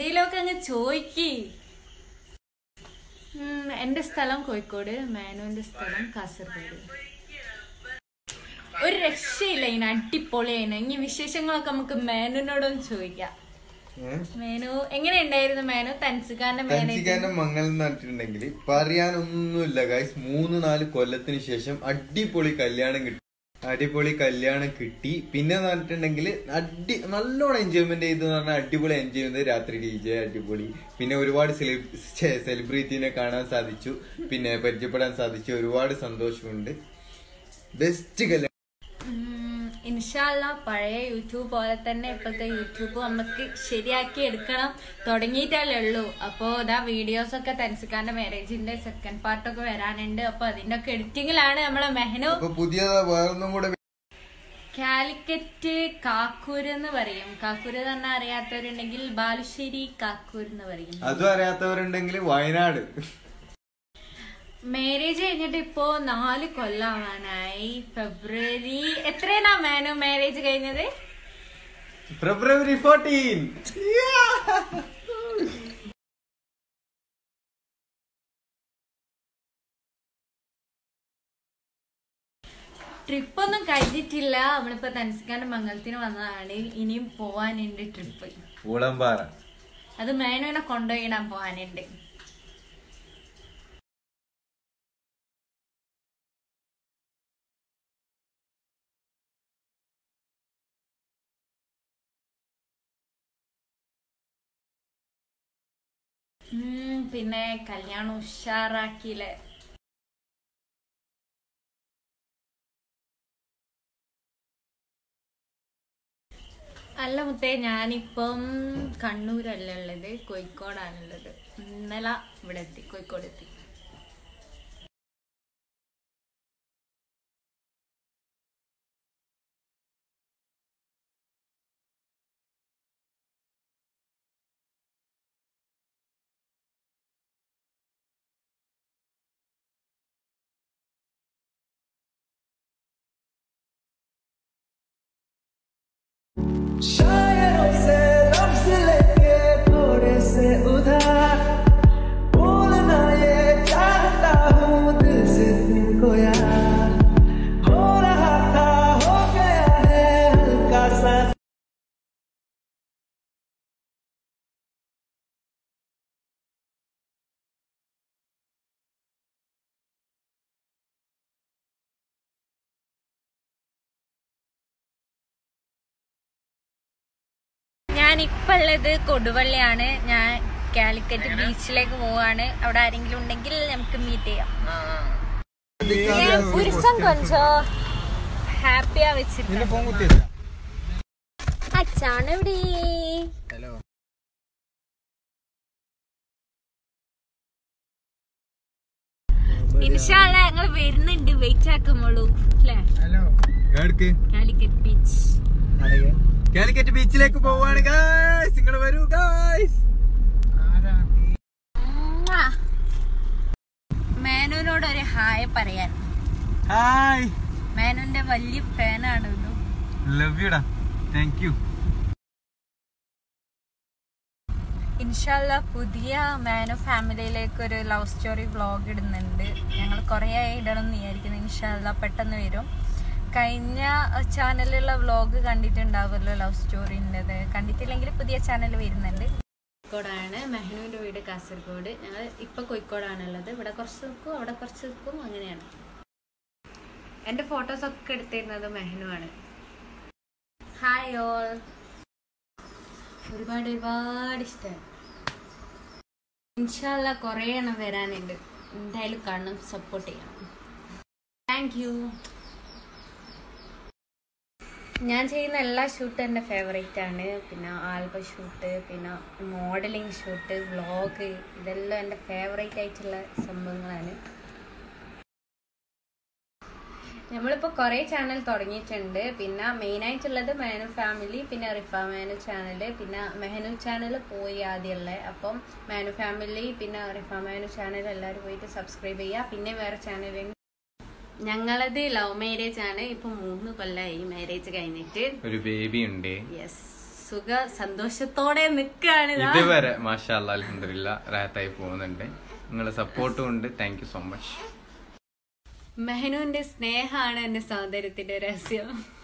എന്തേലൊക്കെ അങ്ങ് ചോയ്ക്ക് ഉം, എന്റെ സ്ഥലം കോഴിക്കോട് മേനുവിന്റെ സ്ഥലം കാസർഗോഡ് ഒരു രക്ഷയില്ല ഇതിന് അടിപൊളിയായിന് ഇനി വിശേഷങ്ങളൊക്കെ നമുക്ക് മേനുവിനോടൊന്ന് ചോദിക്കാം മേനു എങ്ങനെ ഉണ്ടായിരുന്നു മേനു തൻസിക്കാന്റെ മാനേജ് തഞ്ചിക്കാന്റെ മംഗൽ എന്ന് പറഞ്ഞിട്ടുണ്ടെങ്കിൽ പറയാനൊന്നുമില്ല ഗൈസ് മൂന്ന് നാല് കൊല്ലത്തിന് ശേഷം അടിപൊളി കല്യാണം കിട്ടി അടിപൊളി കല്യാണം കിട്ടി പിന്നെ എന്ന് പറഞ്ഞിട്ടുണ്ടെങ്കിൽ അടി നല്ലോണം എൻജോയ്മെന്റ് ചെയ്തു എന്ന് പറഞ്ഞാൽ അടിപൊളി എൻജോയ് ചെയ്യുന്നത് രാത്രി ഡി ജെ അടിപൊളി പിന്നെ ഒരുപാട് സെലിബ്രിറ്റീനെ കാണാൻ സാധിച്ചു പിന്നെ പരിചയപ്പെടാൻ സാധിച്ചു ഒരുപാട് സന്തോഷമുണ്ട് ബെസ്റ്റ് കല്യാണം ഉം, ഇൻഷാല്ല പഴയ യൂട്യൂബ് പോലെ തന്നെ ഇപ്പോഴത്തെ യൂട്യൂബ് നമുക്ക് ശരിയാക്കി എടുക്കണം തുടങ്ങിയിട്ടല്ലേ ഉള്ളൂ അപ്പോൾ ഇതാ വീഡിയോസ് ഒക്കെ തൻസിക്കാന്റെ മാരേജിന്റെ സെക്കൻഡ് പാർട്ടൊക്കെ വരാനുണ്ട് അപ്പൊ അതിന്റെ ഒക്കെ എഡിറ്റിംഗിലാണ് നമ്മളെ മെഹനു അപ്പൊ പുതിയ വേറൊന്നും കൂടെ കാലിക്കറ്റ് കാക്കൂർ എന്ന് പറയും കാക്കൂർ തന്നെ അറിയാത്തവരുണ്ടെങ്കിൽ ബാലുശ്ശേരി കാക്കൂർ എന്ന് പറയും അതും അറിയാത്തവരുണ്ടെങ്കിൽ വയനാട് മാരേജ് കഴിഞ്ഞിട്ട് ഇപ്പോ നാല് കൊല്ലമാവാനായി ഫെബ്രുവരി എത്രയാണ് മേനു മാരേജ് കഴിഞ്ഞത് ഫെബ്രുവരി ഫോർട്ടീൻ ട്രിപ്പ് ഒന്നും കഴിഞ്ഞിട്ടില്ല നമ്മളിപ്പോ തൻസിക്കാന്റെ മംഗലത്തിന് വന്നതാണ് ഇനിയും പോവാനുണ്ട് ട്രിപ്പ് ഊളംപാറ അത് മേനുവിനെ കൊണ്ടുപോയിടാൻ പോവാനുണ്ട് ഉം, പിന്നെ കല്യാണം ഉഷാറാക്കിയില്ലേ അല്ല മുത്തേ ഞാനിപ്പം കണ്ണൂരല്ല ഉള്ളത് കോഴിക്കോടാണുള്ളത് ഇന്നലെ ഇവിടെ എത്തി കോഴിക്കോട് എത്തി शायरों से लफ्ज लेके थोड़े से उधार बोलना ये चाहता हूँ दिल से तुमको यार हो रहा था हो गया है हल्का सा ഞാൻ ഇപ്പൊ ഉള്ളത് കൊടുവള്ളിയാണ് ഞാൻ കാലിക്കറ്റ് ബീച്ചിലേക്ക് പോവാണ് അവിടെ ആരെങ്കിലും ഉണ്ടെങ്കിൽ നമുക്ക് മീറ്റ് ചെയ്യാം പുരുഷൻ കൊഞ്ചോ ഹാപ്പിയാ വെച്ചിട്ട് അച്ഛാണ് ഇവിടെ ഇൻഷാല്ല ഞങ്ങൾ വരുന്നുണ്ട് വെയിറ്റ് ആക്കുമ്പോളൂ അല്ലേ കാലിക്കറ്റ് ബീച്ച് കാലിക്കറ്റ് ബീച്ചിലേക്ക് പോവാണ് ഗായ്സ് നിങ്ങൾ വരൂ ഗായ്സ് മേനുവിനോട് ഒരു ഹായ് പറയാൻ ഹായ് മേനുവിന്റെ വലിയ ഫാനാണ് ഇത് ലവ് യുടാ താങ്ക് യു ഇൻഷാല്ല പുതിയ മാനു ഫാമിലിയിലേക്ക് ഒരു ലവ് സ്റ്റോറി വ്ളോഗ് ഇടുന്നുണ്ട് ഞങ്ങൾ കുറേ ആയി ഇടണം എന്ന് വിചാരിക്കുന്നു ഇൻഷാല്ല പെട്ടെന്ന് വരും കഴിഞ്ഞ ചാനലിലുള്ള വ്ളോഗ് കണ്ടിട്ടുണ്ടാവുമല്ലോ ലവ് സ്റ്റോറിൻ്റെത് കണ്ടിട്ടില്ലെങ്കിൽ പുതിയ ചാനൽ വരുന്നുണ്ട് കോഴിക്കോടാണ് മെഹനുവിൻ്റെ വീട് കാസർഗോഡ് ഞങ്ങൾ ഇപ്പോൾ കോഴിക്കോടാണുള്ളത് ഇവിടെ കുറച്ച് നിൽക്കും അവിടെ കുറച്ച് നിൽക്കും അങ്ങനെയാണ് എൻ്റെ ഫോട്ടോസൊക്കെ എടുത്തിരുന്നത് മെഹനുവാണ് ഹായ് ഓൾ ഒരുപാട് ഒരുപാട് ഇഷ്ടമാണ് ഇൻഷാല്ല കുറേ എണ്ണം വരാനുണ്ട് എന്തായാലും കാണണം സപ്പോർട്ട് ചെയ്യണം താങ്ക് യു ഞാൻ ചെയ്യുന്ന എല്ലാ ഷൂട്ടും എൻ്റെ ഫേവറേറ്റ് ആണ് പിന്നെ ആൽബം ഷൂട്ട് പിന്നെ മോഡലിംഗ് ഷൂട്ട് വ്ളോഗ് ഇതെല്ലാം എൻ്റെ ഫേവറേറ്റ് ആയിട്ടുള്ള സംഭവങ്ങളാണ് നമ്മളിപ്പോൾ കുറേ ചാനൽ തുടങ്ങിയിട്ടുണ്ട് പിന്നെ മെയിനായിട്ടുള്ളത് മെഹനു ഫാമിലി പിന്നെ റിഫ മെഹനു ചാനൽ പിന്നെ മെഹനു ചാനൽ പോയി ആദ്യമല്ലേ അപ്പം മെഹനു ഫാമിലി പിന്നെ റിഫ മെഹനു ചാനൽ എല്ലാവരും പോയിട്ട് സബ്സ്ക്രൈബ് ചെയ്യുക പിന്നെ വേറെ ചാനൽ ഞങ്ങളത് ലവ് മാരേജ് ആണ് ഇപ്പൊ മൂന്ന് കൊല്ലമായി മാരേജ് കഴിഞ്ഞിട്ട് ഒരു ബേബി ഉണ്ട് യെസ് സുഖ സന്തോഷത്തോടെ നിൽക്കാണ് ഇതുവരെ മാഷാ അല്ലാ അലഹമില്ല റാത്തായി പോകുന്നുണ്ട് നിങ്ങളുടെ സപ്പോർട്ടും ഉണ്ട് താങ്ക് യു സോ മച്ച് മെഹനുവിന്റെ സ്നേഹാണ് എന്റെ സൗന്ദര്യത്തിന്റെ രഹസ്യം